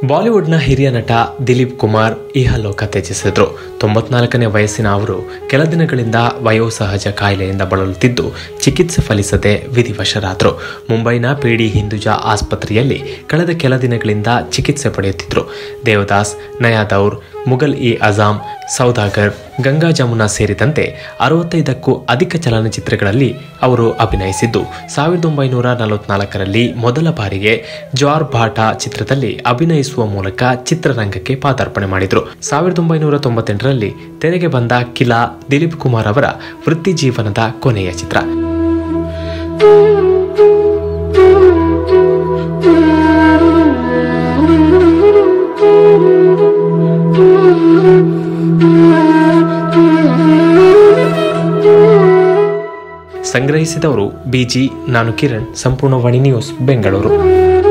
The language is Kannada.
ಬಾಲಿವುಡ್ನ ಹಿರಿಯ ನಟ ದಿಲೀಪ್ ಕುಮಾರ್ ಇಹಲೋಕ ತ್ಯಜಿಸಿದ್ರು ತೊಂಬತ್ನಾಲ್ಕನೇ ವಯಸ್ಸಿನ ಅವರು ಕೆಲ ದಿನಗಳಿಂದ ವಯೋಸಹಜ ಕಾಯಿಲೆಯಿಂದ ಬಳಲುತ್ತಿದ್ದು ಚಿಕಿತ್ಸೆ ಫಲಿಸದೆ ವಿಧಿವಶರಾದರು ಮುಂಬೈನ ಪಿಡಿ ಹಿಂದುಜಾ ಆಸ್ಪತ್ರೆಯಲ್ಲಿ ಕಳೆದ ಕೆಲ ದಿನಗಳಿಂದ ಚಿಕಿತ್ಸೆ ಪಡೆಯುತ್ತಿದ್ದರು ದೇವದಾಸ್ ನಯಾದೌರ್ ಮುಘಲ್ ಇ ಅಜಾಮ್ ಸೌದಾಗರ್ ಗಂಗಾ ಜಮುನಾ ಸೇರಿದಂತೆ ಅರವತ್ತೈದಕ್ಕೂ ಅಧಿಕ ಚಲನಚಿತ್ರಗಳಲ್ಲಿ ಅವರು ಅಭಿನಯಿಸಿದ್ದು ಸಾವಿರದ ಒಂಬೈನೂರ ನಲವತ್ನಾಲ್ಕರಲ್ಲಿ ಮೊದಲ ಬಾರಿಗೆ ಜಾರ್ ಭಾಟಾ ಚಿತ್ರದಲ್ಲಿ ಅಭಿನಯಿಸುವ ಮೂಲಕ ಚಿತ್ರರಂಗಕ್ಕೆ ಪಾದಾರ್ಪಣೆ ಮಾಡಿದರು ಸಾವಿರದ ಒಂಬೈನೂರ ತೊಂಬತ್ತೆಂಟರಲ್ಲಿ ತೆರೆಗೆ ಬಂದ ಕಿಲಾ ದಿಲೀಪ್ ಕುಮಾರ್ ಅವರ ವೃತ್ತಿ ಜೀವನದ ಕೊನೆಯ ಚಿತ್ರ ಸಂಗ್ರಹಿಸಿದವರು ಬಿಜಿ ನಾನು ಕಿರಣ್ ಸಂಪೂರ್ಣ ವಾಣಿ ನ್ಯೂಸ್ ಬೆಂಗಳೂರು